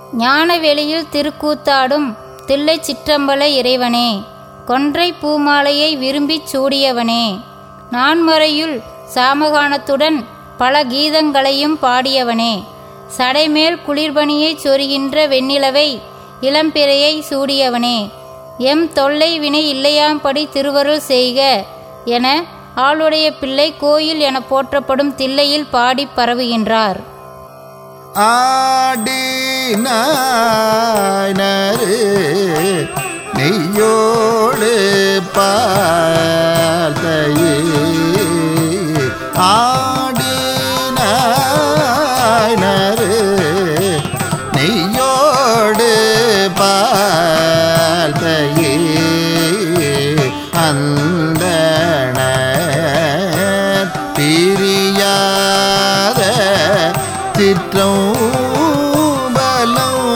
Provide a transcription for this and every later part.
ஞானவெளியில் திருக்கூத்தாடும் தில்லை சிற்றம்பல இறைவனே கொன்றை பூமாலையை விரும்பிச் சூடியவனே நான்மறையுள் சாமகானத்துடன் பல கீதங்களையும் பாடியவனே சடைமேல் குளிர்பனியைச் சொரிகின்ற வெண்ணிலவை இளம்பிறையை சூடியவனே எம் தொல்லை வினை இல்லையாம்படி திருவருள் செய்க என ஆளுடைய பிள்ளை கோயில் என போற்றப்படும் தில்லையில் பாடிப் பரவுகின்றார் ஆடினாரு நெய்யோடு பார்த்தையே ஆடினாரு நெய்யோடு பார்த்தையே அந்தண பிரியாத சிற்றம் பலம்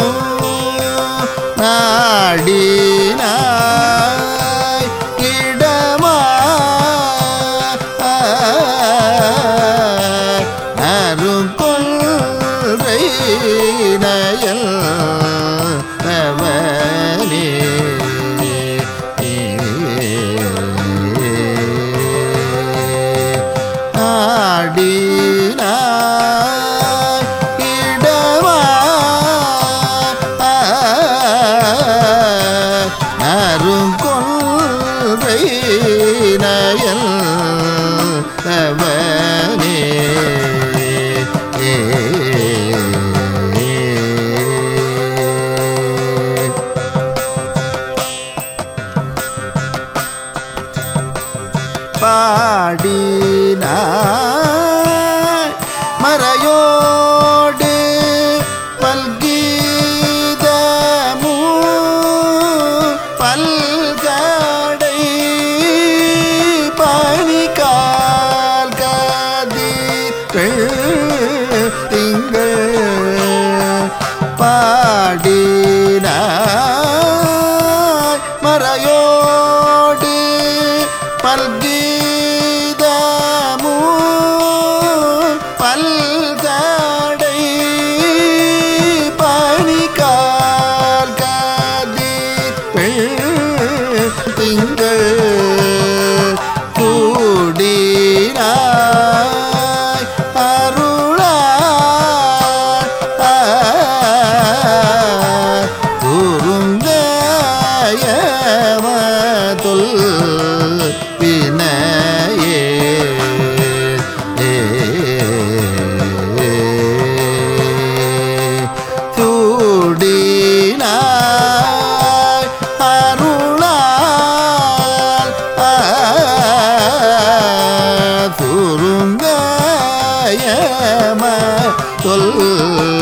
நாடினாய் இடமா அருங்கொன்றை நயல் அவனே ஆடினாய் இடமா அருங்கொன்றை நயல் அவனே பாடினாய் மறையோடு பல்கீதமூ பல்கடை பனிகால் கதிர்கள் திங்கள் பாடினாய் மறையோடு பல்கீதமூ பல்கடை பனிகால் கதிர்கள் திங்கள் கூடினாய் அருளாய் குறுங்கயமதுல் வினையே சூடினாய் அருளால் சுருங்கயம சொல்